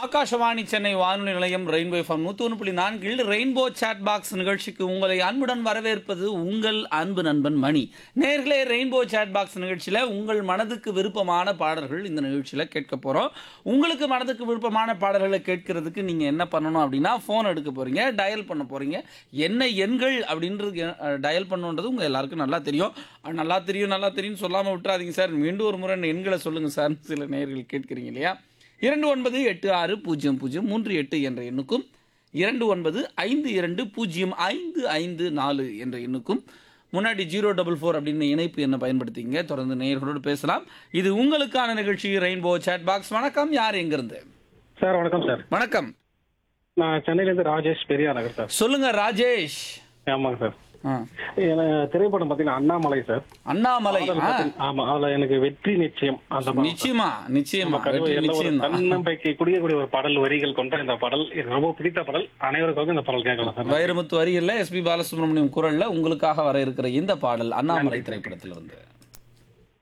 ஆகாஷவாணி சென்னை வானொலி நிலையம் rainbow FM நூற்றி ஒன்று புள்ளி நான்கில் ரெயின்போ சாட் பாக்ஸ் நிகழ்ச்சிக்கு உங்களை அன்புடன் வரவேற்பது உங்கள் அன்பு நண்பன் மணி நேர்களே ரெயின்போ சாட் பாக்ஸ் நிகழ்ச்சியில் உங்கள் மனதுக்கு விருப்பமான பாடல்கள் இந்த நிகழ்ச்சியில் கேட்க போகிறோம் உங்களுக்கு மனதுக்கு விருப்பமான பாடல்களை கேட்கறதுக்கு நீங்கள் என்ன பண்ணணும் அப்படின்னா ஃபோன் எடுக்க போகிறீங்க டயல் பண்ண போகிறீங்க என்ன எண்கள் அப்படின்றது டயல் பண்ணுன்றது உங்கள் எல்லாருக்கும் நல்லா தெரியும் அஹ், நல்லா தெரியும் நல்லா தெரியும்னு சொல்லாமல் விட்டுறாதீங்க சார் மீண்டும் ஒரு முறை இந்த எண்களை சொல்லுங்கள் சார் சில நேயர்கள் கேட்குறீங்க இல்லையா இரண்டு ஒன்பது எட்டு ஆறு பூஜ்ஜியம் பூஜ்ஜியம் மூன்று எட்டு என்ற எண்ணுக்கும் இரண்டு ஒன்பது ஐந்து இரண்டு பூஜ்ஜியம் ஐந்து ஐந்து நாலு என்ற எண்ணுக்கும் முன்னாடி ஜீரோ டபுள் ஃபோர் அப்படின்னு இணைப்பு என்ன பயன்படுத்திங்க தொடர்ந்து நேயர்களோடு பேசலாம் இது உங்களுக்கான நிகழ்ச்சி ரெயின்போ சாட் பாக்ஸ் வணக்கம் யார் எங்கிருந்து சார் வணக்கம் சார் வணக்கம் நான் சென்னையிலேருந்து ராஜேஷ் பெரியா நகர் சார் சொல்லுங்க ராஜேஷ் ஆமாங்க சார் ஆ. எனக்கு திரைப்படம் பார்த்தீங்கன்னா அண்ணாமலை சார் அண்ணாமலை பாடல் ஆ. பாத்தீங்க- ஆமா அதுல எனக்கு வெற்றி நிச்சயம் அந்த பாடல் சார். நிச்சயமா நிச்சயமா நம்ம கருவை வெற்றி எல்லாம் ஒரு நிச்சயம் தான். தன்னம்பிக்கை குடியக்கூடிய ஒரு பாடல் வரிகள் கொண்ட இந்த பாடல் எனக்கு ரொம்ப பிடித்த பாடல் அனைவருக்காகவும் இந்த பாடல் கேட்கலாம் சார் வைரமுத்து வரியில் எஸ்பி பாலசுப்ரமணியம் குரல்ல உங்களுக்காக வர இருக்கிற இந்த பாடல் அண்ணாமலை திரைப்படத்திலிருந்து